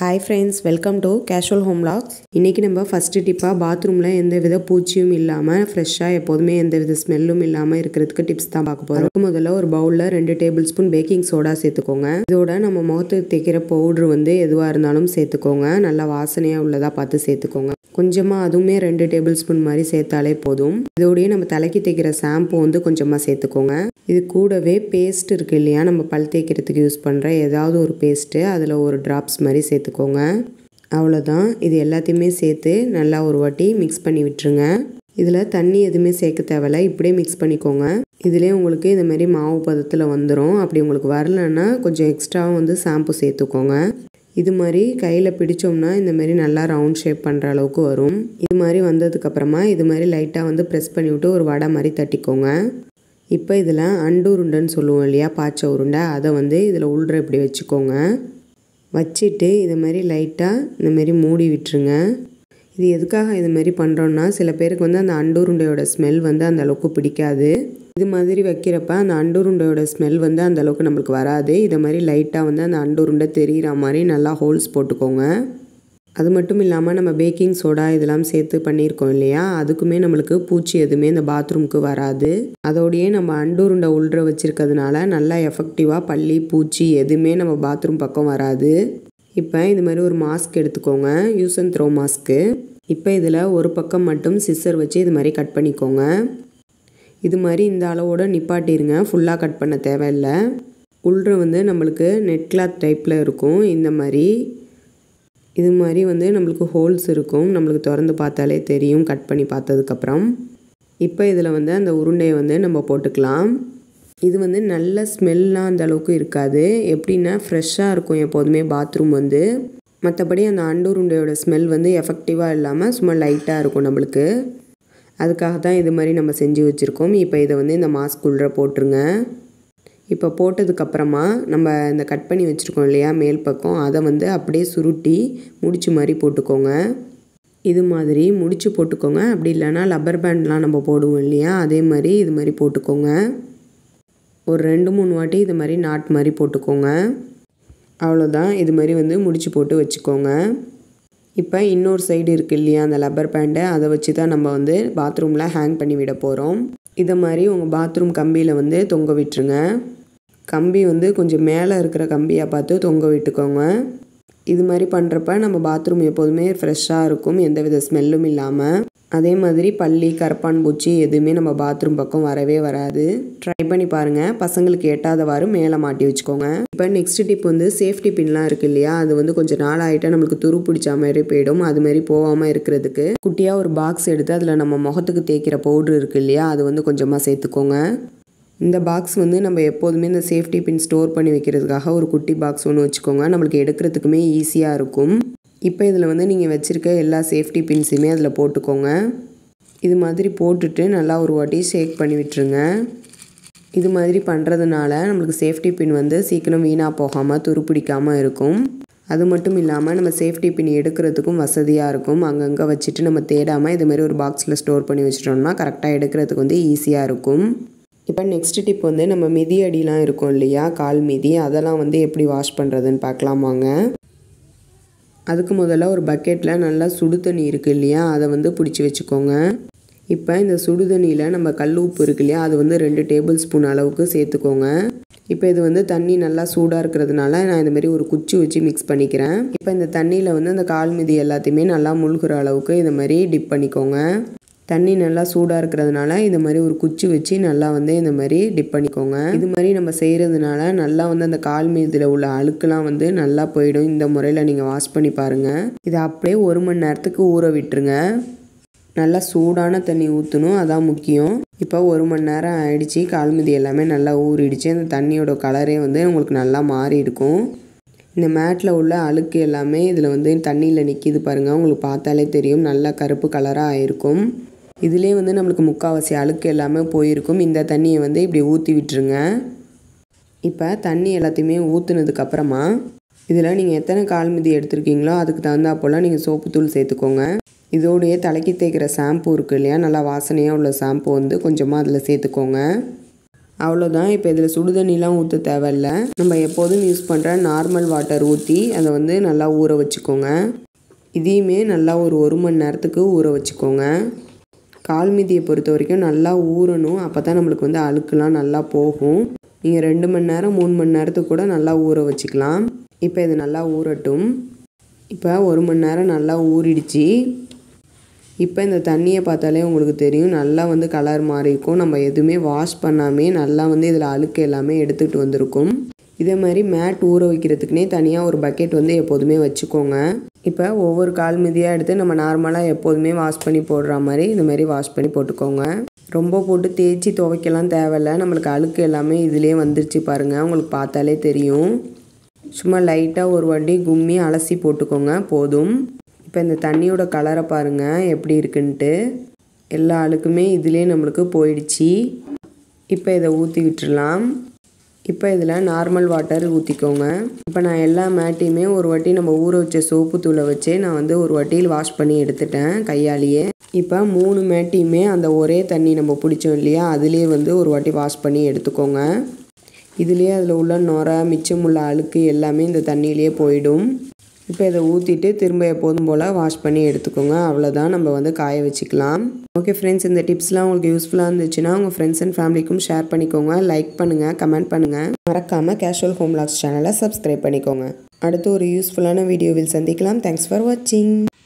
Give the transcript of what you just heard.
hi friends welcome to casual home logs இன்றைக்கி நம்ம first டிப்பாக பாத்ரூமில் எந்த வித பூச்சியும் இல்லாமல் ஃப்ரெஷ்ஷாக எப்போதுமே எந்த வித ஸ்மெல்லும் இல்லாமல் இருக்கிறதுக்கு டிப்ஸ் தான் பார்க்க போகிறோம் அதுக்கு முதல்ல ஒரு பவுலில் ரெண்டு டேபிள் ஸ்பூன் பேக்கிங் சோடா சேர்த்துக்கோங்க இதோட நம்ம முகத்துக்கு தேய்க்கிற பவுட்ரு வந்து எதுவாக இருந்தாலும் சேர்த்துக்கோங்க நல்லா வாசனையாக உள்ளதாக பார்த்து சேர்த்துக்கோங்க கொஞ்சமாக அதுவுமே ரெண்டு டேபிள் ஸ்பூன் மாதிரி சேர்த்தாலே போதும் இதோடய நம்ம தலைக்கு தேய்க்கிற ஷாம்பு வந்து கொஞ்சமாக சேர்த்துக்கோங்க இது கூடவே பேஸ்ட் இருக்குது இல்லையா நம்ம பல் தேய்க்கிறதுக்கு யூஸ் பண்ணுற ஏதாவது ஒரு பேஸ்ட்டு அதில் ஒரு ட்ராப்ஸ் மாதிரி சேர்த்துக்கோங்க அவ்வளோதான் இது எல்லாத்தையுமே சேர்த்து நல்லா ஒரு வாட்டி மிக்ஸ் பண்ணி விட்டுருங்க இதில் தண்ணி எதுவுமே சேர்க்க தேவையில்ல இப்படியே மிக்ஸ் பண்ணிக்கோங்க இதிலே உங்களுக்கு இந்த மாதிரி மாவு பதத்தில் வந்துடும் அப்படி உங்களுக்கு வரலன்னா கொஞ்சம் எக்ஸ்ட்ராவும் வந்து ஷாம்பு சேர்த்துக்கோங்க இது மாதிரி கையில் பிடிச்சோம்னா இந்த மாதிரி நல்லா ரவுண்ட் ஷேப் பண்ணுற அளவுக்கு வரும் இது மாதிரி வந்ததுக்கப்புறமா இது மாதிரி லைட்டாக வந்து ப்ரெஸ் பண்ணி விட்டு ஒரு வடை மாதிரி தட்டிக்கோங்க இப்போ இதில் அண்டு உருண்டைன்னு சொல்லுவோம் இல்லையா பாய்ச்ச உருண்டை அதை வந்து இதில் உள்ற இப்படி வச்சுக்கோங்க வச்சுட்டு இது மாதிரி லைட்டாக இந்த மாதிரி மூடி விட்டுருங்க இது எதுக்காக இது மாதிரி பண்ணுறோன்னா சில பேருக்கு வந்து அந்த அண்டுருண்டையோட ஸ்மெல் வந்து அந்த அளவுக்கு பிடிக்காது இது மாதிரி வைக்கிறப்ப அந்த அண்டுருண்டையோட ஸ்மெல் வந்து அந்த அளவுக்கு நம்மளுக்கு வராது இதை மாதிரி லைட்டாக வந்து அந்த அண்டுருண்டை தெரிகிற மாதிரி நல்லா ஹோல்ஸ் போட்டுக்கோங்க அது மட்டும் இல்லாமல் நம்ம பேக்கிங் சோடா இதெல்லாம் சேர்த்து பண்ணியிருக்கோம் இல்லையா அதுக்குமே நம்மளுக்கு பூச்சி எதுவுமே இந்த பாத்ரூமுக்கு வராது அதோடையே நம்ம அண்டுருண்டை உள்ற வச்சுருக்கிறதுனால நல்லா எஃபெக்டிவாக பள்ளி பூச்சி எதுவுமே நம்ம பாத்ரூம் பக்கம் வராது இப்போ இது மாதிரி ஒரு மாஸ்க் எடுத்துக்கோங்க யூஸ் அண்ட் த்ரோ மாஸ்க்கு இப்போ இதில் ஒரு பக்கம் மட்டும் சிஸ்ஸர் வச்சு இது மாதிரி கட் பண்ணிக்கோங்க இது மாதிரி இந்த அளவோட நிப்பாட்டிருங்க ஃபுல்லாக கட் பண்ண தேவையில்லை உள்ற வந்து நம்மளுக்கு நெட் கிளாத் டைப்பில் இருக்கும் இந்த மாதிரி இது மாதிரி வந்து நம்மளுக்கு ஹோல்ஸ் இருக்கும் நம்மளுக்கு திறந்து பார்த்தாலே தெரியும் கட் பண்ணி பார்த்ததுக்கப்புறம் இப்போ இதில் வந்து அந்த உருண்டையை வந்து நம்ம போட்டுக்கலாம் இது வந்து நல்ல ஸ்மெல்லாம் அந்த அளவுக்கு இருக்காது எப்படின்னா ஃப்ரெஷ்ஷாக இருக்கும் எப்போதுமே பாத்ரூம் வந்து மற்றபடி அந்த அண்டுருண்டையோட ஸ்மெல் வந்து எஃபெக்டிவாக இல்லாமல் சும்மா லைட்டாக இருக்கும் நம்மளுக்கு அதுக்காக தான் இது மாதிரி நம்ம செஞ்சு வச்சுருக்கோம் இப்போ இதை வந்து இந்த மாஸ்க் உள்ள போட்டுருங்க இப்போ போட்டதுக்கப்புறமா நம்ம இந்த கட் பண்ணி வச்சுருக்கோம் இல்லையா மேல் பக்கம் அதை வந்து அப்படியே சுருட்டி முடிச்சு மாதிரி போட்டுக்கோங்க இது மாதிரி முடிச்சு போட்டுக்கோங்க அப்படி இல்லைன்னா லப்பர் பேண்ட்லாம் நம்ம போடுவோம் இல்லையா அதே மாதிரி இது மாதிரி போட்டுக்கோங்க ஒரு ரெண்டு மூணு வாட்டி இது மாதிரி நாட் மாதிரி போட்டுக்கோங்க அவ்வளோதான் இது மாதிரி வந்து முடிச்சு போட்டு வச்சுக்கோங்க இப்போ இன்னொரு சைடு இருக்குது இல்லையா அந்த லப்பர் பேண்டை அதை வச்சு தான் நம்ம வந்து பாத்ரூமில் ஹேங் பண்ணி விட போகிறோம் இதை மாதிரி உங்கள் பாத்ரூம் கம்பியில் வந்து தொங்க விட்டுருங்க கம்பி வந்து கொஞ்சம் மேலே இருக்கிற கம்பியாக பார்த்து தொங்க விட்டுக்கோங்க இது மாதிரி பண்ணுறப்ப நம்ம பாத்ரூம் எப்போதுமே ஃப்ரெஷ்ஷாக இருக்கும் எந்தவித ஸ்மெல்லும் இல்லாமல் அதே மாதிரி பள்ளி கரப்பான் பூச்சி எதுவுமே நம்ம பாத்ரூம் பக்கம் வரவே வராது ட்ரை பண்ணி பாருங்கள் பசங்களுக்கு எட்டாதவாறு மேலே மாட்டி வச்சுக்கோங்க இப்போ நெக்ஸ்ட் டிப் வந்து சேஃப்டி பின்லாம் இருக்குது இல்லையா அது வந்து கொஞ்சம் நாள் ஆகிட்டா நம்மளுக்கு துரு பிடிச்ச மாதிரி போயிடும் அது மாதிரி போகாமல் இருக்கிறதுக்கு குட்டியாக ஒரு பாக்ஸ் எடுத்து அதில் நம்ம முகத்துக்கு தேய்க்கிற பவுட்ரு இருக்குது இல்லையா அது வந்து கொஞ்சமாக சேர்த்துக்கோங்க இந்த பாக்ஸ் வந்து நம்ம எப்போதுமே இந்த சேஃப்டி பின் ஸ்டோர் பண்ணி வைக்கிறதுக்காக ஒரு குட்டி பாக்ஸ் ஒன்று வச்சுக்கோங்க நம்மளுக்கு எடுக்கிறதுக்குமே ஈஸியாக இருக்கும் இப்போ இதில் வந்து நீங்கள் வச்சுருக்க எல்லா சேஃப்டி பின்ஸுமே அதில் போட்டுக்கோங்க இது மாதிரி போட்டுட்டு நல்லா ஒரு வாட்டி ஷேக் பண்ணி விட்டுருங்க இது மாதிரி பண்ணுறதுனால நம்மளுக்கு சேஃப்டி பின் வந்து சீக்கிரம் வீணாக போகாமல் துருப்பிடிக்காமல் இருக்கும் அது மட்டும் இல்லாமல் நம்ம சேஃப்டி பின் எடுக்கிறதுக்கும் வசதியாக இருக்கும் அங்கங்கே வச்சுட்டு நம்ம தேடாமல் இது மாதிரி ஒரு பாக்ஸில் ஸ்டோர் பண்ணி வச்சிட்டோம்னா கரெக்டாக எடுக்கிறதுக்கு வந்து ஈஸியாக இருக்கும் இப்போ நெக்ஸ்ட் டிப் வந்து நம்ம மிதி அடிலாம் இருக்கும் இல்லையா கால் மிதி அதெல்லாம் வந்து எப்படி வாஷ் பண்ணுறதுன்னு பார்க்கலாம் வாங்க அதுக்கு முதல்ல ஒரு பக்கெட்டில் நல்லா சுடு தண்ணி இருக்குது இல்லையா அதை வந்து பிடிச்சி வச்சுக்கோங்க இப்போ இந்த சுடு தண்ணியில் நம்ம கல் உப்பு இருக்கு இல்லையா அது வந்து ரெண்டு டேபிள் ஸ்பூன் அளவுக்கு சேர்த்துக்கோங்க இப்போ இது வந்து தண்ணி நல்லா சூடாக இருக்கிறதுனால நான் இந்த மாதிரி ஒரு குச்சி வச்சு மிக்ஸ் பண்ணிக்கிறேன் இப்போ இந்த தண்ணியில் வந்து அந்த கால் மிதி எல்லாத்தையுமே நல்லா முழுகிற அளவுக்கு இந்த மாதிரி டிப் பண்ணிக்கோங்க தண்ணி நல்லா சூடாக இருக்கிறதுனால இந்த மாதிரி ஒரு குச்சி வச்சு நல்லா வந்து இந்த மாதிரி டிப் பண்ணிக்கோங்க இது மாதிரி நம்ம செய்கிறதுனால நல்லா வந்து அந்த கால் மீதில் உள்ள அழுக்கெல்லாம் வந்து நல்லா போயிடும் இந்த முறையில் நீங்கள் வாஷ் பண்ணி பாருங்கள் இதை அப்படியே ஒரு மணி நேரத்துக்கு ஊற விட்டுருங்க நல்லா சூடான தண்ணி ஊற்றணும் அதான் முக்கியம் இப்போ ஒரு மணி நேரம் ஆயிடுச்சு கால்மிதி எல்லாமே நல்லா ஊறிடுச்சு அந்த தண்ணியோட கலரே வந்து உங்களுக்கு நல்லா மாறி இருக்கும் இந்த மேட்டில் உள்ள அழுக்கு எல்லாமே இதில் வந்து தண்ணியில் நிற்கிது பாருங்கள் உங்களுக்கு பார்த்தாலே தெரியும் நல்லா கருப்பு கலராக ஆயிருக்கும் இதிலே வந்து நம்மளுக்கு முக்கால்வாசி அழுக்கு எல்லாமே போயிருக்கும் இந்த தண்ணியை வந்து இப்படி ஊற்றி விட்டுருங்க இப்போ தண்ணி எல்லாத்தையுமே ஊற்றுனதுக்கப்புறமா இதில் நீங்கள் எத்தனை கால் மிதி எடுத்திருக்கீங்களோ அதுக்கு தகுந்தா போல் நீங்கள் சோப்புத்தூள் சேர்த்துக்கோங்க இதோடைய தலைக்கு தேய்க்கிற ஷாம்பு இருக்குது இல்லையா நல்லா வாசனையாக உள்ள ஷாம்பு வந்து கொஞ்சமாக அதில் சேர்த்துக்கோங்க அவ்வளோதான் இப்போ இதில் சுடு தண்ணிலாம் ஊற்ற தேவையில்ல நம்ம எப்போதும் யூஸ் பண்ணுற நார்மல் வாட்டர் ஊற்றி அதை வந்து நல்லா ஊற வச்சுக்கோங்க இதையுமே நல்லா ஒரு ஒரு மணி நேரத்துக்கு ஊற வச்சுக்கோங்க கால் மீதியை பொறுத்த வரைக்கும் நல்லா ஊறணும் அப்போ தான் நம்மளுக்கு வந்து அழுக்குலாம் நல்லா போகும் நீங்கள் ரெண்டு மணி நேரம் மூணு மணி நேரத்துக்கு கூட நல்லா ஊற வச்சுக்கலாம் இப்போ இது நல்லா ஊறட்டும் இப்போ ஒரு மணி நேரம் நல்லா ஊறிடுச்சு இப்போ இந்த தண்ணியை பார்த்தாலே உங்களுக்கு தெரியும் நல்லா வந்து கலர் மாறி இருக்கும் நம்ம எதுவுமே வாஷ் பண்ணாமே நல்லா வந்து இதில் அழுக்கு எல்லாமே எடுத்துகிட்டு வந்திருக்கும் இதே மாதிரி மேட் ஊற வைக்கிறதுக்குனே தனியாக ஒரு பக்கெட் வந்து எப்போதுமே வச்சுக்கோங்க இப்போ ஒவ்வொரு கால் மிதியாக எடுத்து நம்ம நார்மலாக எப்போதுமே வாஷ் பண்ணி போடுற மாதிரி இந்த மாதிரி வாஷ் பண்ணி போட்டுக்கோங்க ரொம்ப போட்டு தேய்ச்சி துவைக்கலாம் தேவையில்ல நம்மளுக்கு அழுக்கு எல்லாமே இதிலே வந்துருச்சு பாருங்கள் உங்களுக்கு பார்த்தாலே தெரியும் சும்மா லைட்டாக ஒரு வாட்டி கும்மி அலசி போட்டுக்கோங்க போதும் இப்போ இந்த தண்ணியோட கலரை பாருங்கள் எப்படி இருக்குன்ட்டு எல்லா அழுக்குமே இதிலே நம்மளுக்கு போயிடுச்சு இப்போ இதை ஊற்றி விட்டுறலாம் இப்போ இதில் நார்மல் வாட்டர் ஊற்றிக்கோங்க இப்போ நான் எல்லா மேட்டையுமே ஒரு வாட்டி நம்ம ஊற வச்ச சோப்பு தூளை வச்சே நான் வந்து ஒரு வாட்டியில் வாஷ் பண்ணி எடுத்துட்டேன் கையாலேயே இப்போ மூணு மேட்டையுமே அந்த ஒரே தண்ணி நம்ம பிடிச்சோம் இல்லையா அதுலேயே வந்து ஒரு வாட்டி வாஷ் பண்ணி எடுத்துக்கோங்க இதுலேயே அதில் உள்ள நொரை மிச்சம் உள்ள அழுக்கு எல்லாமே இந்த தண்ணியிலேயே போயிடும் இப்போ இதை ஊற்றிட்டு திரும்ப எப்போதும் போல் வாஷ் பண்ணி எடுத்துக்கோங்க அவ்வளோதான் நம்ம வந்து காய வச்சுக்கலாம் ஓகே ஃப்ரெண்ட்ஸ் இந்த டிப்ஸ்லாம் உங்களுக்கு யூஸ்ஃபுல்லாக இருந்துச்சுன்னா உங்கள் ஃப்ரெண்ட்ஸ் அண்ட் ஃபேமிலிக்கும் ஷேர் பண்ணிக்கோங்க லைக் பண்ணுங்கள் கமெண்ட் பண்ணுங்கள் மறக்காமல் கேஷுவல் ஹோம் லாக்ஸ் சேனலை சப்ஸ்கிரைப் பண்ணிக்கோங்க அடுத்து ஒரு யூஸ்ஃபுல்லான வீடியோவில் சந்திக்கலாம் தேங்க்ஸ் ஃபார் வாட்சிங்